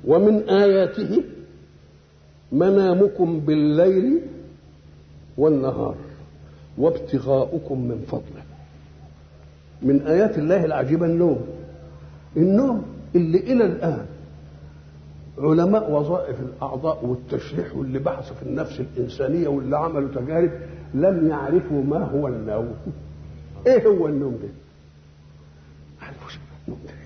ومن آياته منامكم بالليل والنهار وابتغاؤكم من فضله من آيات الله العجيبة النوم النوم اللي إلى الآن علماء وظائف الأعضاء والتشريح واللي بحثوا في النفس الإنسانية واللي عملوا تجارب لم يعرفوا ما هو النوم إيه هو النوم ده؟ عرفوا النوم ده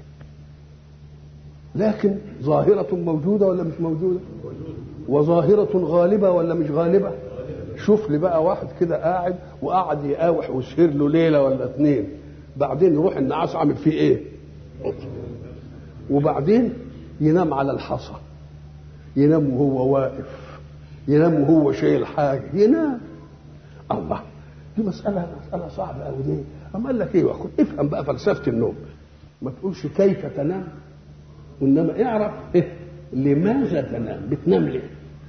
لكن ظاهرة موجودة ولا مش موجودة؟ وظاهرة غالبة ولا مش غالبة؟ شوف لي بقى واحد كده قاعد وقعد يقاوح ويسهر له ليلة ولا اتنين بعدين يروح النعاس عامل فيه ايه؟ وبعدين ينام على الحصى ينام وهو واقف ينام وهو شايل حاجه ينام الله دي مسألة مسألة صعبة أوي دي أما قال لك إيه وأخد افهم بقى فلسفة النوم ما تقولش كيف تنام وإنما اعرف إيه لماذا تنام بتنام ليه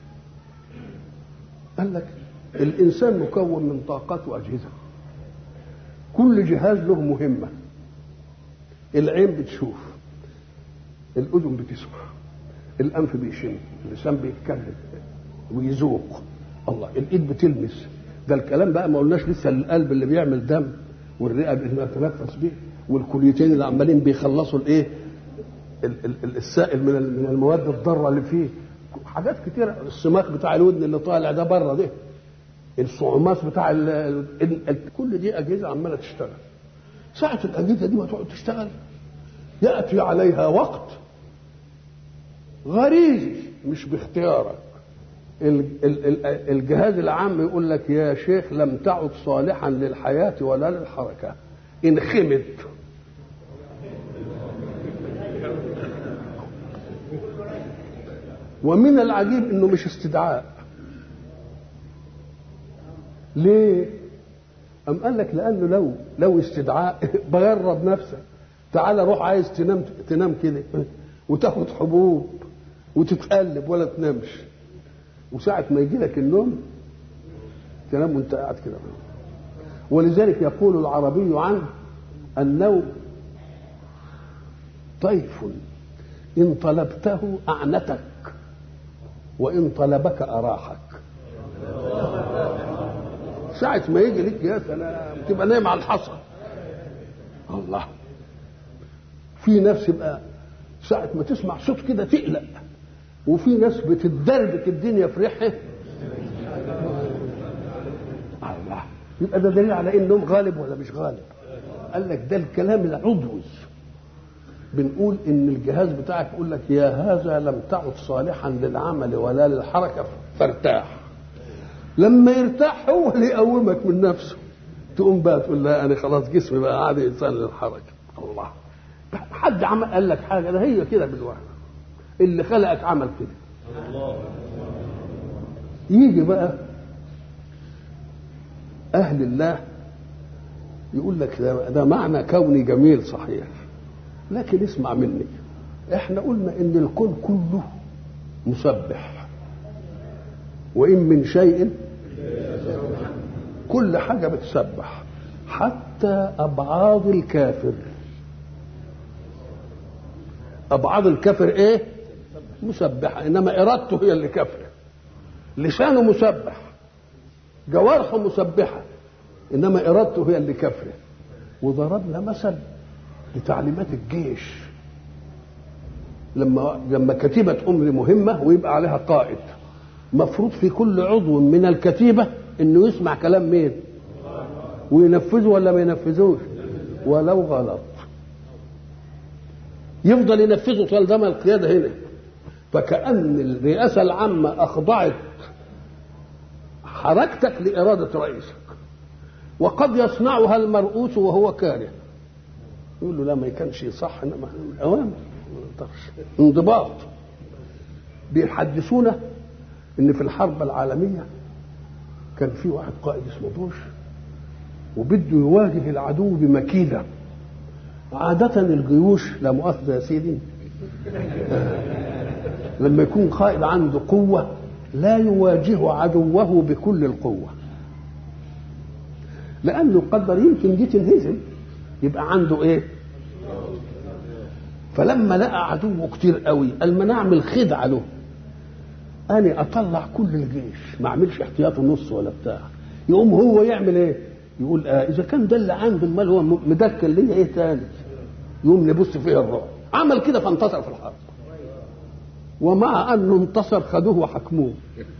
قال لك الإنسان مكون من طاقات وأجهزة كل جهاز له مهمة العين بتشوف الأذن بتسمع الأنف بيشم اللسان بيتكلم ويذوق الله الإيد بتلمس ده الكلام بقى ما قلناش لسه القلب اللي بيعمل دم والرئه اللي بنتنفس بيه والكليتين اللي عمالين بيخلصوا الايه السائل من من المواد الضاره اللي فيه حاجات كتيره الصماخ بتاع الودن اللي طالع ده بره ده الصعومات بتاع ال ال كل دي اجهزه عماله تشتغل ساعه الاجهزه دي ما تقعد تشتغل ياتي عليها وقت غريزي مش باختيارك الجهاز العام يقول لك يا شيخ لم تعد صالحا للحياة ولا للحركة انخمد ومن العجيب انه مش استدعاء ليه أم قال لك لأنه لو لو استدعاء بجرب نفسك تعال روح عايز تنام تنام كده وتاخد حبوب وتتقلب ولا تنامش وساعة ما يجي لك النوم تنام وانت قاعد كده ولذلك يقول العربي عنه النوم طيف إن طلبته أعنتك وإن طلبك أراحك ساعة ما يجي لك يا سلام تبقى نايم على الحصى الله في ناس يبقى ساعة ما تسمع صوت كده تقلق وفي ناس بتدربك الدنيا في ريحه الله يبقى ده دليل على انهم غالب ولا مش غالب قال لك ده الكلام العضوي بنقول ان الجهاز بتاعك يقول لك يا هذا لم تعد صالحا للعمل ولا للحركه فارتاح لما يرتاح هو اللي يقومك من نفسه تقوم بقى تقول لا انا خلاص جسمي بقى عادي انسان للحركه الله حد عمل قال لك حاجه ده هي كده بالواحد اللي خلقك عمل كده يجي بقى اهل الله يقول لك ده, ده معنى كوني جميل صحيح لكن اسمع مني احنا قلنا ان الكون كله مسبح وان من شيء كل حاجه بتسبح حتى ابعاض الكافر ابعاض الكافر ايه مسبحه انما ارادته هي اللي كافره لسانه مسبح جوارحه مسبحه انما ارادته هي اللي كافره وضربنا مثل لتعليمات الجيش لما لما كتيبه امر مهمه ويبقى عليها قائد مفروض في كل عضو من الكتيبه انه يسمع كلام مين وينفذه ولا ما ينفذوش ولو غلط يفضل ينفذه طالما القياده هنا فكأن الرئاسة العامة أخضعت حركتك لإرادة رئيسك وقد يصنعها المرؤوس وهو كاره يقول له لا ما كانش صح انما اوامر انضباط بيحدثونا ان في الحرب العالميه كان في واحد قائد اسمه بوش وبده يواجه العدو بمكيده عادة الجيوش لا مؤاخذة يا سيدي لما يكون قائد عنده قوة لا يواجه عدوه بكل القوة لأنه قدر يمكن دي تنهزم يبقى عنده إيه؟ فلما لقى عدوه كتير قوي قال ما نعمل خدعه له انا اطلع كل الجيش ما اعملش احتياطي نص ولا بتاع يقوم هو يعمل ايه يقول آه اذا كان ده اللي عنده امال هو مدكن ليا ايه تاني يقوم نبص فيه الرعب عمل كده فانتصر في الحرب ومع انه انتصر خدوه وحكموه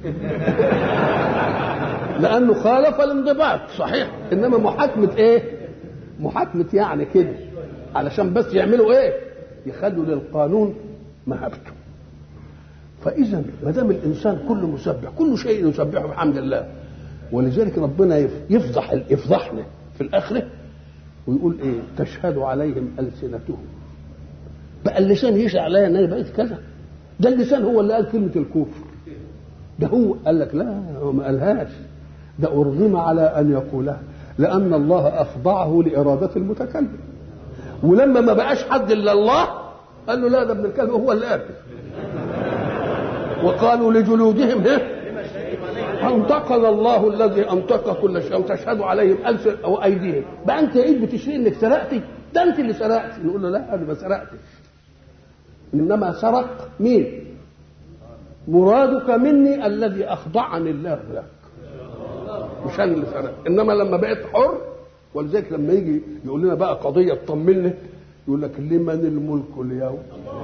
لانه خالف الانضباط صحيح انما محاكمه ايه محاكمه يعني كده علشان بس يعملوا ايه يخلوا للقانون مهابته فاذا ما دام الانسان كله مسبح كل شيء يسبحه بحمد الله ولذلك ربنا يفضح يفضحنا في الاخره ويقول ايه تشهد عليهم السنتهم بقى اللسان يشهد عليا ان انا بقيت كذا ده اللسان هو اللي قال كلمه الكفر ده هو قال لك لا هو ما قالهاش ده ارغم على ان يقولها لان الله اخضعه لاراده المتكلم ولما ما بقاش حد الا الله قال له لا ده ابن الكلب هو اللي قال وقالوا لجلودهم ايه انطقنا الله الذي انطق كل شيء وتشهد عليهم السن او ايديهم بقى انت ايد بتشير انك سرقتي ده انت اللي سرقتي نقول له لا انا ما سرقتش انما سرق مين مرادك مني الذي اخضعني الله لك مش انا اللي سرقت انما لما بقيت حر ولذلك لما يجي يقول لنا بقى قضيه تطمني يقول لك لمن الملك اليوم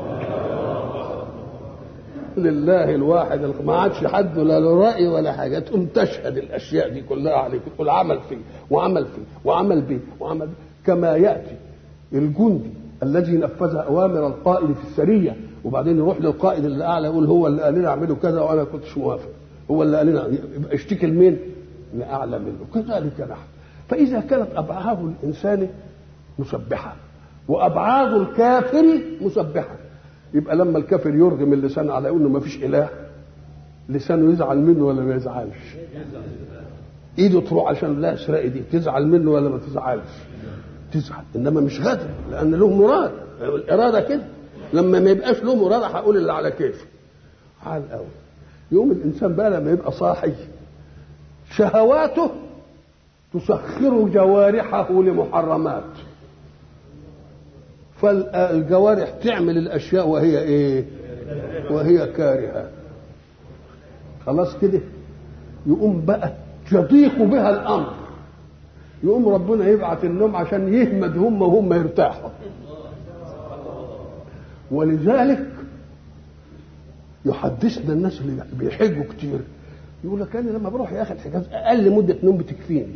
لله الواحد ما عادش حد ولا له راي ولا حاجه تقوم تشهد الاشياء دي كلها عليك تقول عمل فيه وعمل فيه وعمل به وعمل به كما ياتي الجندي الذي نفذ اوامر القائد في السريه وبعدين يروح للقائد اللي اعلى يقول هو اللي قال لنا اعملوا كذا وانا ما كنتش موافق هو اللي قال لنا يبقى اشتكي لمين؟ لاعلى منه كذلك نحن فاذا كانت ابعاد الانسان مسبحه وابعاد الكافر مسبحه يبقى لما الكافر يرغم اللسان على انه ما فيش اله لسانه يزعل منه ولا ما يزعلش ايده تروح عشان لا اسرق دي تزعل منه ولا ما تزعلش تزعل انما مش غدر لان له مراد الاراده كده لما ما يبقاش له مراد هقول اللي على كيفي عال قوي يوم الانسان بقى لما يبقى صاحي شهواته تسخر جوارحه لمحرمات فالجوارح تعمل الاشياء وهي ايه وهي كارهه خلاص كده يقوم بقى يضيق بها الامر يقوم ربنا يبعث النوم عشان يهمد هم وهم يرتاحوا ولذلك يحدثنا الناس اللي بيحجوا كتير يقول لك انا لما بروح يا اخي الحجاز اقل مده نوم بتكفيني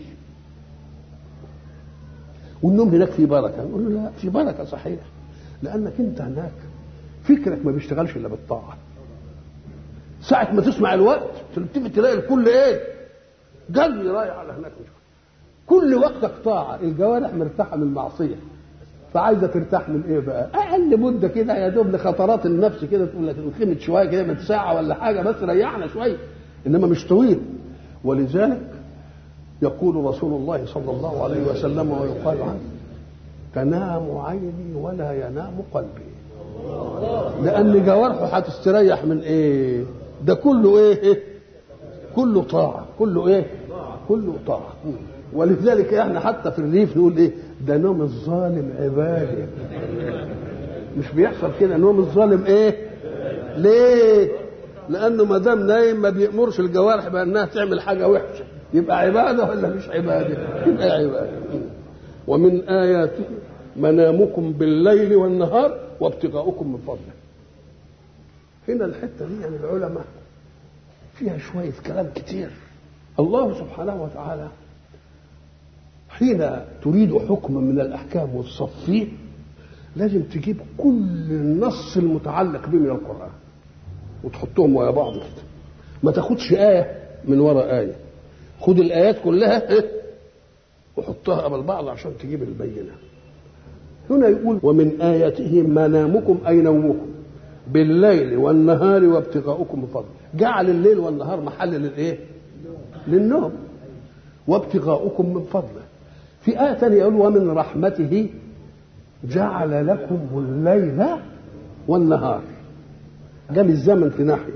والنوم هناك في بركه نقول له لا في بركه صحيح لانك انت هناك فكرك ما بيشتغلش الا بالطاعه ساعة ما تسمع الوقت تلتفت تلاقي الكل ايه؟ قلبي رايح على هناك مش كل وقتك طاعة الجوارح مرتاحة من المعصية فعايزة ترتاح من ايه بقى؟ أقل مدة كده يا دوب لخطرات النفس كده تقول لك انخمت شوية كده من ساعة ولا حاجة بس ريحنا شوية إنما مش طويل ولذلك يقول رسول الله صلى الله عليه وسلم ويقال عنه تنام عيني ولا ينام قلبي لان جوارحه هتستريح من ايه ده كله ايه كله طاعه كله ايه كله طاعه ولذلك احنا حتى في الريف نقول ايه ده نوم الظالم عباده مش بيحصل كده نوم الظالم ايه ليه لانه ما دام نايم ما بيامرش الجوارح بانها تعمل حاجه وحشه يبقى عباده ولا مش عباده يبقى عباده ومن اياته منامكم بالليل والنهار وابتغاؤكم من فضله هنا الحته دي يعني العلماء فيها شويه كلام كتير الله سبحانه وتعالى حين تريد حكما من الاحكام والصفيه لازم تجيب كل النص المتعلق به من القران وتحطهم ورا بعض كده ما تاخدش ايه من وراء ايه خد الايات كلها وحطها قبل بعض عشان تجيب البينه هنا يقول ومن آياته منامكم أي نومكم بالليل والنهار وابتغاؤكم من فضله جعل الليل والنهار محل للايه للنوم وابتغاؤكم من فضله في آية ثانية يقول ومن رحمته جعل لكم الليل والنهار جاب الزمن في ناحية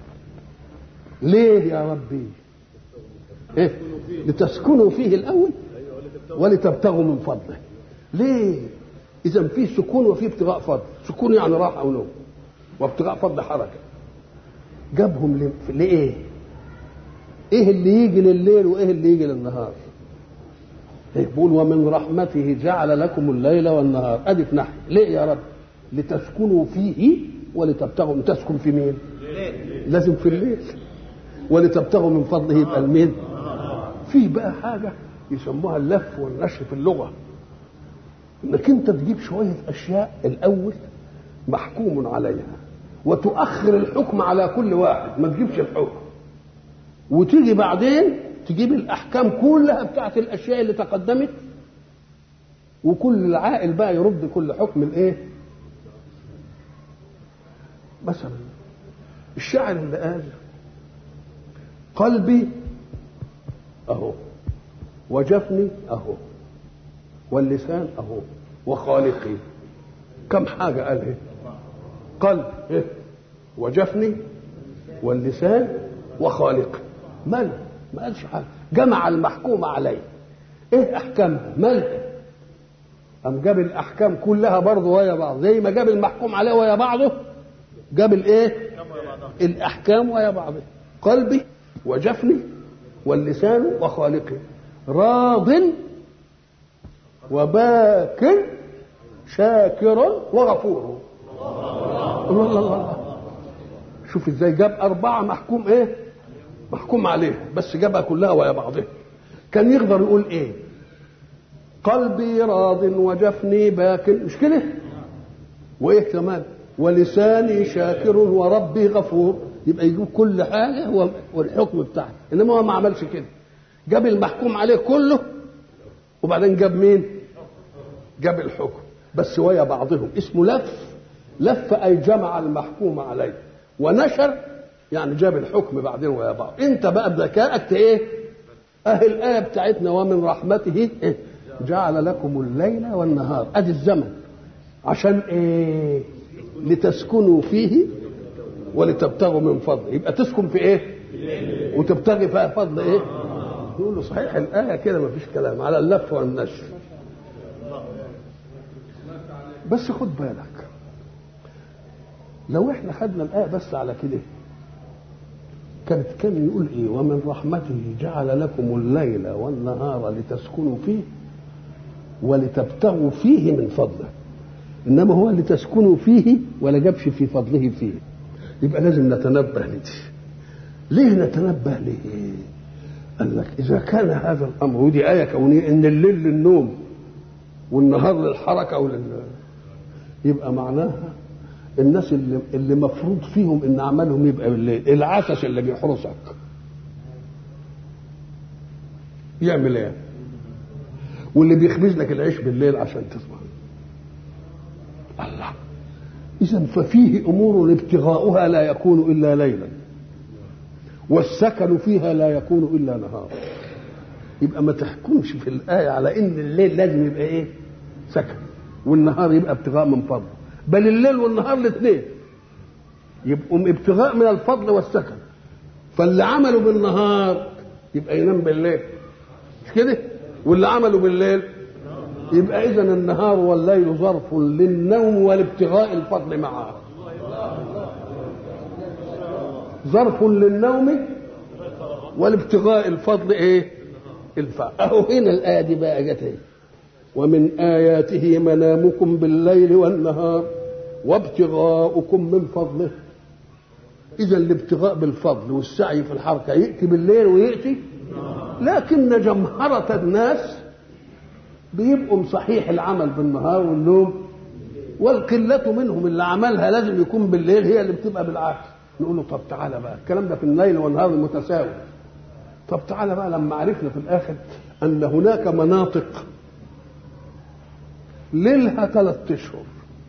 ليه يا ربي إيه؟ لتسكنوا فيه الأول ولتبتغوا من فضله ليه اذا في سكون وفي ابتغاء فضل سكون يعني راحه او نوم وابتغاء فضل حركه جابهم ل- لايه ايه اللي يجي لليل وايه اللي يجي للنهار إيه بيقول ومن رحمته جعل لكم الليل والنهار ادي في ناحيه ليه يا رب لتسكنوا فيه ولتبتغوا تسكن في مين لازم في الليل ولتبتغوا من فضله يبقى المين في بقى حاجه يسموها اللف والنشر في اللغه انك انت تجيب شويه اشياء الاول محكوم عليها وتؤخر الحكم على كل واحد ما تجيبش الحكم وتيجي بعدين تجيب الاحكام كلها بتاعت الاشياء اللي تقدمت وكل العاقل بقى يرد كل حكم الايه مثلا الشاعر اللي قال قلبي اهو وجفني اهو واللسان اهو وخالقي كم حاجه قال ايه قلب إيه؟ وجفني واللسان وخالقي مال ما قالش حاجه جمع المحكوم عليه ايه احكامها مالها قام جاب الاحكام كلها برضه ويا بعض زي ما جاب المحكوم عليه ويا بعضه جاب الايه الاحكام ويا بعضها قلبي وجفني واللسان وخالقي راض وباك شاكر وغفور الله الله الله الله شوف ازاي جاب أربعة محكوم إيه؟ محكوم عليه بس جابها كلها ويا بعضها كان يقدر يقول إيه؟ قلبي راض وجفني باك مش كده؟ وإيه كمان؟ ولساني شاكر وربي غفور يبقى يجيب كل حاجة هو والحكم بتاعه إنما هو ما عملش كده جاب المحكوم عليه كله وبعدين جاب مين؟ جاب الحكم بس ويا بعضهم اسمه لف لف أي جمع المحكوم عليه ونشر يعني جاب الحكم بعدين ويا بعض انت بقى بذكائك ايه اهي الايه بتاعتنا ومن رحمته إيه؟ جعل لكم الليل والنهار ادي الزمن عشان ايه لتسكنوا فيه ولتبتغوا من فضله يبقى تسكن في ايه وتبتغي فيها فضل ايه يقول له صحيح الايه كده ما فيش كلام على اللف والنشر بس خد بالك لو احنا خدنا الايه بس على كده كانت كان يقول ايه ومن رحمته جعل لكم الليل والنهار لتسكنوا فيه ولتبتغوا فيه من فضله انما هو لتسكنوا فيه ولا جابش في فضله فيه يبقى لازم نتنبه لدي ليه نتنبه ليه قال لك اذا كان هذا الامر ودي ايه كونيه ان الليل للنوم والنهار للحركه ولل يبقى معناها الناس اللي اللي مفروض فيهم ان عملهم يبقى بالليل العسس اللي بيحرسك يعمل ايه واللي بيخبز لك العيش بالليل عشان تصبح الله اذا ففيه امور ابتغاؤها لا يكون الا ليلا والسكن فيها لا يكون الا نهارا يبقى ما تحكمش في الايه على ان الليل لازم يبقى ايه سكن والنهار يبقى ابتغاء من فضله بل الليل والنهار الاثنين يبقوا ابتغاء من الفضل والسكن فاللي عمله بالنهار يبقى ينام بالليل مش كده واللي عمله بالليل يبقى اذا النهار والليل ظرف للنوم والابتغاء الفضل معه ظرف للنوم والابتغاء الفضل ايه الفعل اهو هنا الايه دي بقى جت ايه ومن آياته منامكم بالليل والنهار وابتغاؤكم من فضله إذا الابتغاء بالفضل والسعي في الحركة يأتي بالليل ويأتي لكن جمهرة الناس بيبقوا صحيح العمل بالنهار والنوم والقلة منهم اللي عملها لازم يكون بالليل هي اللي بتبقى بالعكس نقول له طب تعالى بقى الكلام ده في الليل والنهار المتساوي طب تعالى بقى لما عرفنا في الآخر أن هناك مناطق ليلها ثلاث اشهر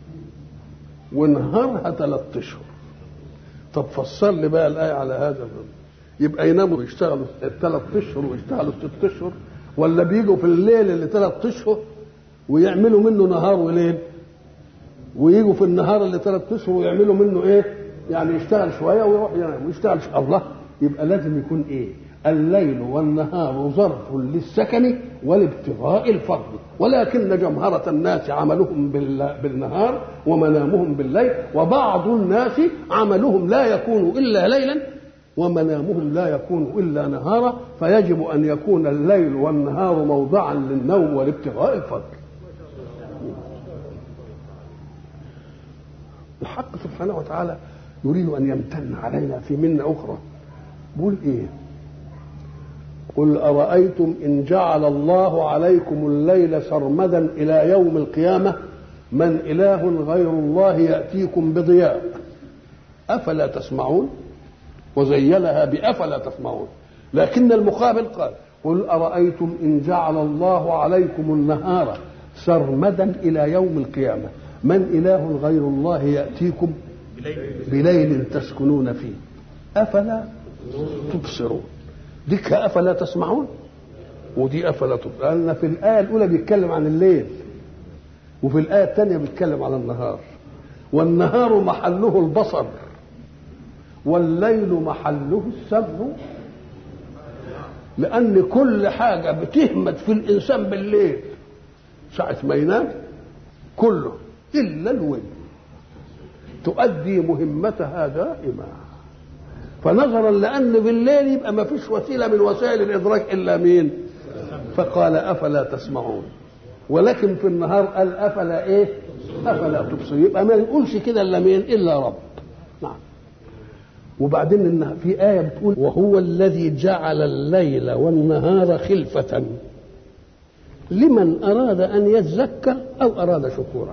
ونهارها ثلاث اشهر طب فسر لي بقى الايه على هذا يبقى يناموا ويشتغلوا الثلاث اشهر ويشتغلوا ست اشهر ولا بيجوا في الليل اللي ثلاث اشهر ويعملوا منه نهار وليل ويجوا في النهار اللي ثلاث اشهر ويعملوا منه ايه؟ يعني يشتغل شويه ويروح ينام ويشتغل شوية. الله يبقى لازم يكون ايه؟ الليل والنهار ظرف للسكن والابتغاء الفضل ولكن جمهرة الناس عملهم بالنهار ومنامهم بالليل وبعض الناس عملهم لا يكون إلا ليلا ومنامهم لا يكون إلا نهارا فيجب أن يكون الليل والنهار موضعا للنوم والابتغاء الفضل الحق سبحانه وتعالى يريد أن يمتن علينا في منة أخرى بيقول إيه قل أرأيتم إن جعل الله عليكم الليل سرمدا إلى يوم القيامة من إله غير الله يأتيكم بضياء أفلا تسمعون وزينها بأفلا تسمعون لكن المقابل قال قل أرأيتم إن جعل الله عليكم النهار سرمدا إلى يوم القيامة من إله غير الله يأتيكم بليل تسكنون فيه أفلا تبصرون ديك أفلا تسمعون ودي أفلا تبصرون لأن في الآية الأولى بيتكلم عن الليل وفي الآية الثانية بيتكلم عن النهار والنهار محله البصر والليل محله السمع لأن كل حاجة بتهمد في الإنسان بالليل ساعة ما ينام كله إلا الويل تؤدي مهمتها دائما فنظرا لأن بالليل يبقى ما فيش وسيلة من وسائل الإدراك إلا مين فقال أفلا تسمعون ولكن في النهار قال أفلا إيه أفلا تبصر يبقى ما نقولش كده إلا مين إلا رب نعم وبعدين إن في آية بتقول وهو الذي جعل الليل والنهار خلفة لمن أراد أن يذكر أو أراد شكورا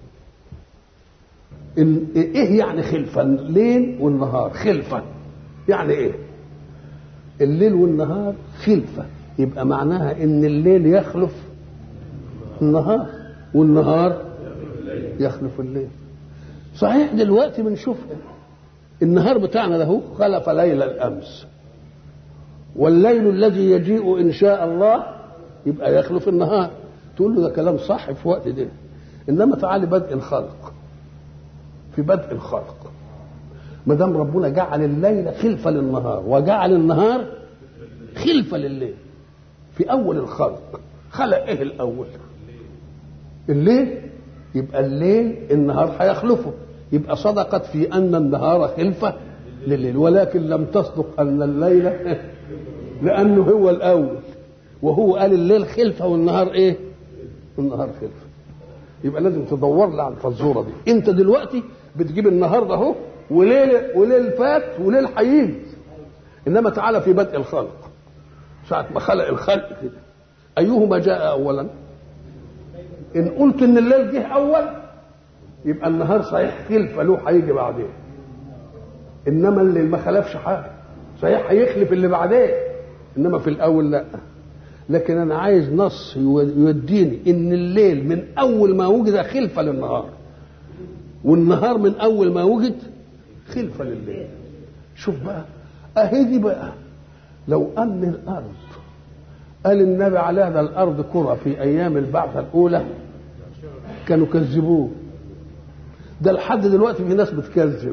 إيه يعني خلفة الليل والنهار خلفة يعني إيه الليل والنهار خلفة يبقى معناها إن الليل يخلف النهار والنهار يخلف الليل صحيح دلوقتي بنشوف النهار بتاعنا ده خلف ليل الامس والليل الذي يجيء ان شاء الله يبقى يخلف النهار تقول له ده كلام صح في وقت ده انما تعالي بدء الخلق في بدء الخلق ما دام ربنا جعل الليل خلفه للنهار وجعل النهار خلفه لليل في اول الخلق خلق ايه الاول الليل يبقى الليل النهار هيخلفه يبقى صدقت في ان النهار خلفه لليل ولكن لم تصدق ان الليل لانه هو الاول وهو قال الليل خلفه والنهار ايه النهار خلفه يبقى لازم تدور لي على الفزوره دي انت دلوقتي بتجيب النهار ده اهو وليل وليل فات وليل هيجي انما تعالى في بدء الخلق ساعه ما خلق الخلق كده ايهما جاء اولا ان قلت ان الليل جه اول يبقى النهار صحيح خلفه له هيجي بعدين انما اللي ما خلفش حاجه صحيح هيخلف اللي بعدين انما في الاول لا لكن انا عايز نص يوديني ان الليل من اول ما وجد خلفه للنهار والنهار من اول ما وجد خلفه لليل شوف بقى اهي دي بقى لو ان الارض قال النبي على هذا الارض كره في ايام البعثه الاولى كانوا كذبوه ده لحد دلوقتي في ناس بتكذب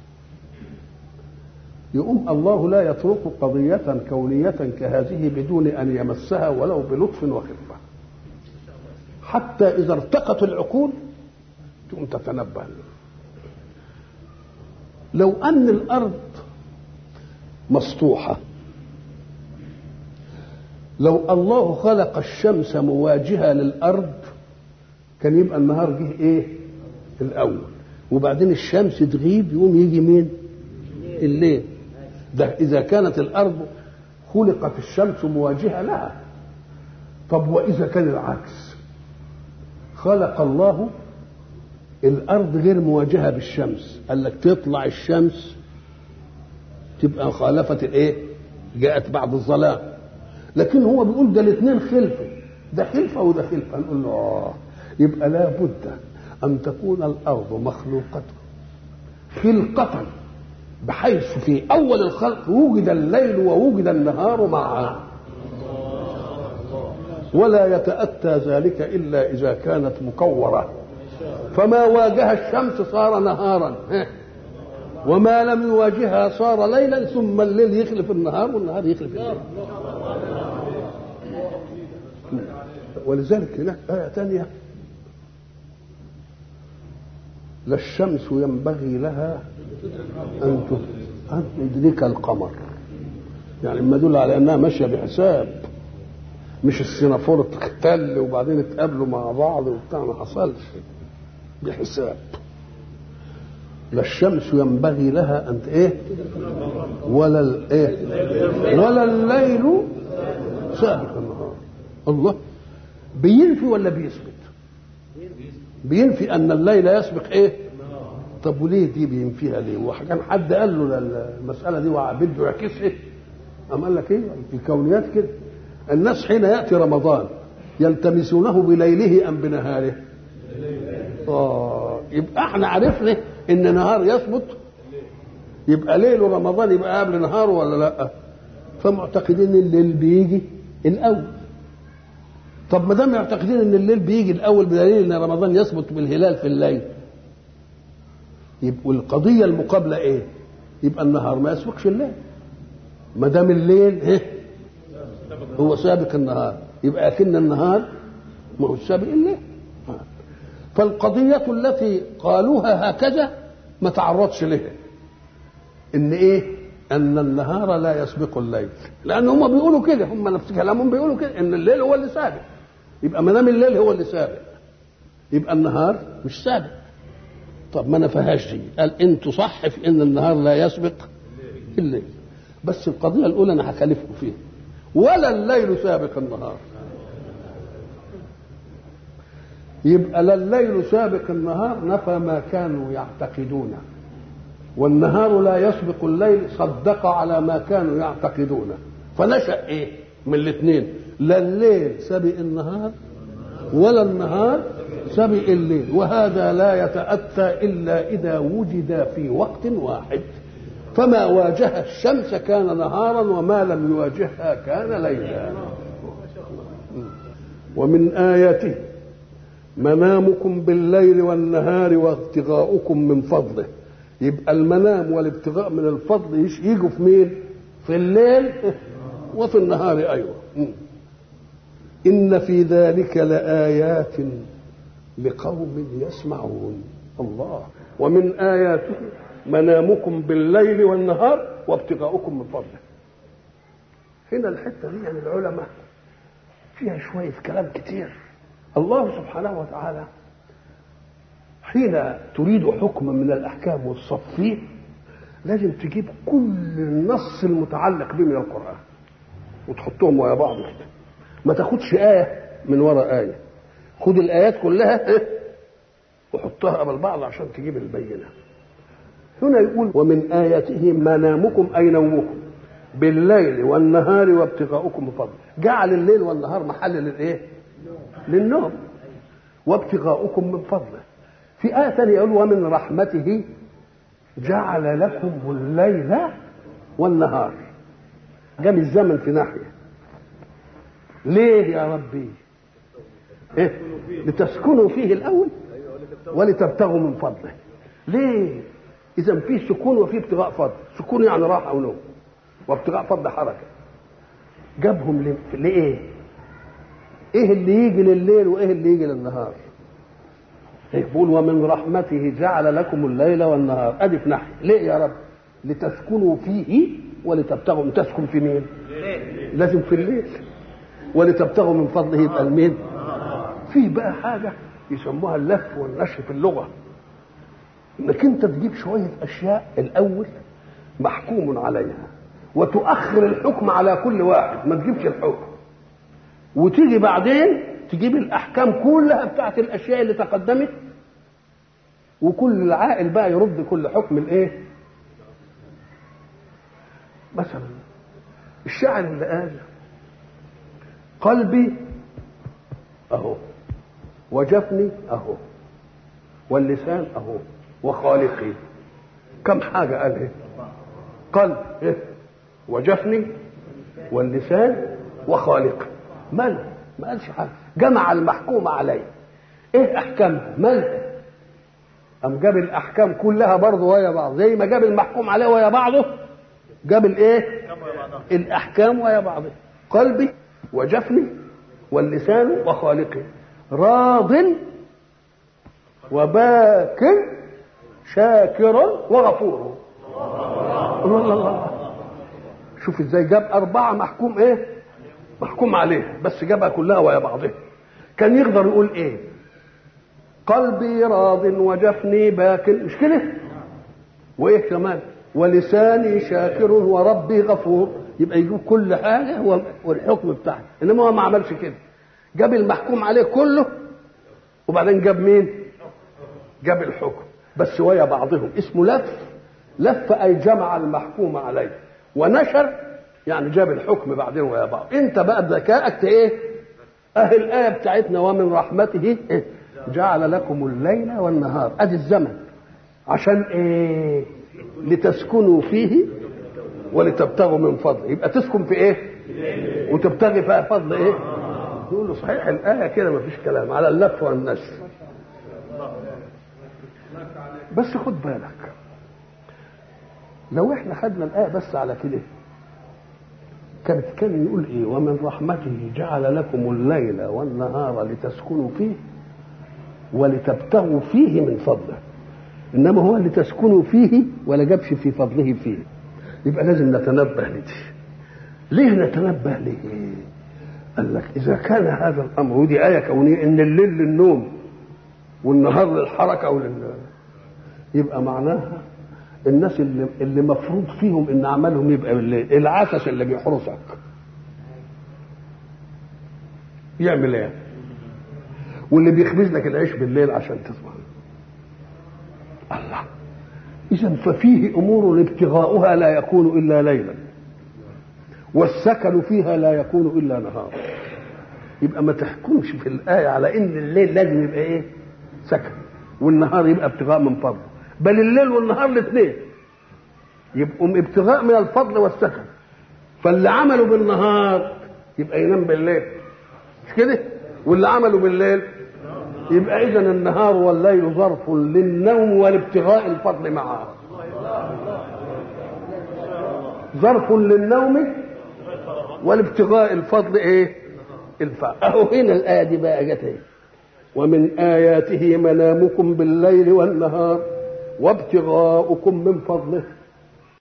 يقوم الله لا يترك قضية كونية كهذه بدون أن يمسها ولو بلطف وخفة حتى إذا ارتقت العقول تقوم تتنبه لو أن الأرض مسطوحة لو الله خلق الشمس مواجهة للأرض كان يبقى النهار جه إيه الأول وبعدين الشمس تغيب يقوم يجي مين الليل ده إذا كانت الأرض خلقت الشمس مواجهة لها طب وإذا كان العكس خلق الله الأرض غير مواجهة بالشمس قال لك تطلع الشمس تبقى خالفت الإيه جاءت بعد الظلام لكن هو بيقول ده الاثنين خلفه ده خلفه وده خلفه نقول له آه يبقى لا بد أن تكون الأرض مخلوقة خلقة بحيث في أول الخلق وجد الليل ووجد النهار معا ولا يتأتى ذلك إلا إذا كانت مكورة فما واجه الشمس صار نهارا وما لم يواجهها صار ليلا ثم الليل يخلف النهار والنهار يخلف الليل ولذلك هناك آية ثانية لا الشمس ينبغي لها أن أن تدرك القمر يعني ما يدل على أنها ماشية بحساب مش السنافور تختل وبعدين اتقابلوا مع بعض وبتاع ما حصلش بحساب لا الشمس ينبغي لها ان ايه ولا الايه ولا الليل سابق النهار الله بينفي ولا بيثبت بينفي ان الليل يسبق ايه طب وليه دي بينفيها ليه وكان حد قال له المساله دي بده يعكسها قام قال لك ايه الكونيات كده الناس حين ياتي رمضان يلتمسونه بليله ام بنهاره اه يبقى احنا عرفنا ان نهار يثبت يبقى ليل رمضان يبقى قبل نهاره ولا لا فمعتقدين ان الليل بيجي الاول طب ما دام يعتقدين ان الليل بيجي الاول بدليل ان رمضان يثبت بالهلال في الليل يبقى القضيه المقابله ايه يبقى النهار ما يسبقش الليل ما دام الليل إيه؟ هو سابق النهار يبقى اكن النهار ما هو سابق الليل فالقضية التي قالوها هكذا ما تعرضش لها ان ايه ان النهار لا يسبق الليل لان هم بيقولوا كده هم نفس كلامهم بيقولوا كده ان الليل هو اللي سابق يبقى ما دام الليل هو اللي سابق يبقى النهار مش سابق طب ما نفهاش دي قال انتوا صح في ان النهار لا يسبق الليل بس القضيه الاولى انا هخالفكم فيها ولا الليل سابق النهار يبقى لا الليل سابق النهار نفى ما كانوا يعتقدونه والنهار لا يسبق الليل صدق على ما كانوا يعتقدونه فنشأ ايه من الاثنين لا الليل سبق النهار ولا النهار سبق الليل وهذا لا يتأتى إلا إذا وجد في وقت واحد فما واجه الشمس كان نهارا وما لم يواجهها كان ليلا ومن آياته منامكم بالليل والنهار وابتغاؤكم من فضله يبقى المنام والابتغاء من الفضل يجوا في مين في الليل وفي النهار ايضا ان في ذلك لايات لقوم يسمعون الله ومن اياته منامكم بالليل والنهار وابتغاؤكم من فضله هنا الحته دي يعني العلماء فيها شويه كلام كتير الله سبحانه وتعالى حين تريد حكما من الاحكام والصفيه لازم تجيب كل النص المتعلق به من القران وتحطهم ويا بعض كده ما تاخدش ايه من وراء ايه خد الايات كلها إيه؟ وحطها قبل بعض عشان تجيب البينه هنا يقول ومن اياته منامكم اي نومكم بالليل والنهار وابتغاؤكم من فضله جعل الليل والنهار محل للايه للنوم وابتغاؤكم من فضله في آية ثانية يقول ومن رحمته جعل لكم الليل والنهار جاب الزمن في ناحية ليه يا ربي إيه؟ لتسكنوا فيه الأول ولتبتغوا من فضله ليه إذا في سكون وفي ابتغاء فضل سكون يعني راحة ونوم وابتغاء فضل حركة جابهم لإيه ايه اللي يجي لليل وايه اللي يجي للنهار يقول ومن رحمته جعل لكم الليل والنهار ادي في ناحيه ليه يا رب لتسكنوا فيه ولتبتغوا تسكن في مين لازم في الليل ولتبتغوا من فضله يبقى المين في بقى حاجه يسموها اللف والنشر في اللغه انك انت تجيب شويه اشياء الاول محكوم عليها وتؤخر الحكم على كل واحد ما تجيبش الحكم وتيجي بعدين تجيب الاحكام كلها بتاعت الاشياء اللي تقدمت وكل العاقل بقى يرد كل حكم الايه مثلا الشاعر اللي قال قلبي اهو وجفني اهو واللسان اهو وخالقي كم حاجه قال ايه قلب إيه؟ وجفني واللسان وخالقي مالها ما قالش حاجه جمع المحكوم عليه ايه احكامها مالها قام جاب الاحكام كلها برضه ويا بعض زي ما جاب المحكوم عليه ويا بعضه جاب الايه الاحكام ويا بعضها قلبي وجفني واللسان وخالقي راض وباك شاكر وغفور الله الله الله شوف ازاي جاب أربعة محكوم إيه؟ محكوم عليه بس جابها كلها ويا بعضها كان يقدر يقول إيه؟ قلبي راض وجفني باك مش كده؟ وإيه كمان؟ ولساني شاكر وربي غفور يبقى يجيب كل حاجة والحكم بتاعه إنما هو ما عملش كده جاب المحكوم عليه كله وبعدين جاب مين؟ جاب الحكم بس ويا بعضهم اسمه لف لف أي جمع المحكوم عليه ونشر يعني جاب الحكم بعدين ويا بعض انت بقى بذكائك ايه اهي الايه بتاعتنا ومن رحمته إيه؟ جعل لكم الليل والنهار ادي الزمن عشان ايه لتسكنوا فيه ولتبتغوا من فضله يبقى تسكن في ايه وتبتغي فيها فضل ايه يقول له صحيح الايه كده ما فيش كلام على اللف والنشر بس خد بالك لو احنا خدنا الايه بس على كده كانت كان يقول ايه ومن رحمته جعل لكم الليل والنهار لتسكنوا فيه ولتبتغوا فيه من فضله انما هو لتسكنوا فيه ولا جابش في فضله فيه يبقى لازم نتنبه لدي ليه نتنبه ليه قال لك اذا كان هذا الامر ودي ايه كونيه ان الليل للنوم والنهار للحركه ولل يبقى معناها الناس اللي اللي مفروض فيهم ان عملهم يبقى بالليل العسس اللي بيحرسك يعمل ايه واللي بيخبز لك العيش بالليل عشان تصبح الله اذا ففيه امور ابتغاؤها لا يكون الا ليلا والسكن فيها لا يكون الا نهارا يبقى ما تحكمش في الايه على ان الليل لازم يبقى ايه سكن والنهار يبقى ابتغاء من فضله بل الليل والنهار الاثنين يبقوا ابتغاء من الفضل والسكن فاللي عمله بالنهار يبقى ينام بالليل مش كده واللي عمله بالليل يبقى اذا النهار والليل ظرف للنوم والابتغاء الفضل معه ظرف للنوم والابتغاء الفضل ايه الفعل اهو هنا الايه دي بقى جت ايه ومن اياته منامكم بالليل والنهار وابتغاؤكم من فضله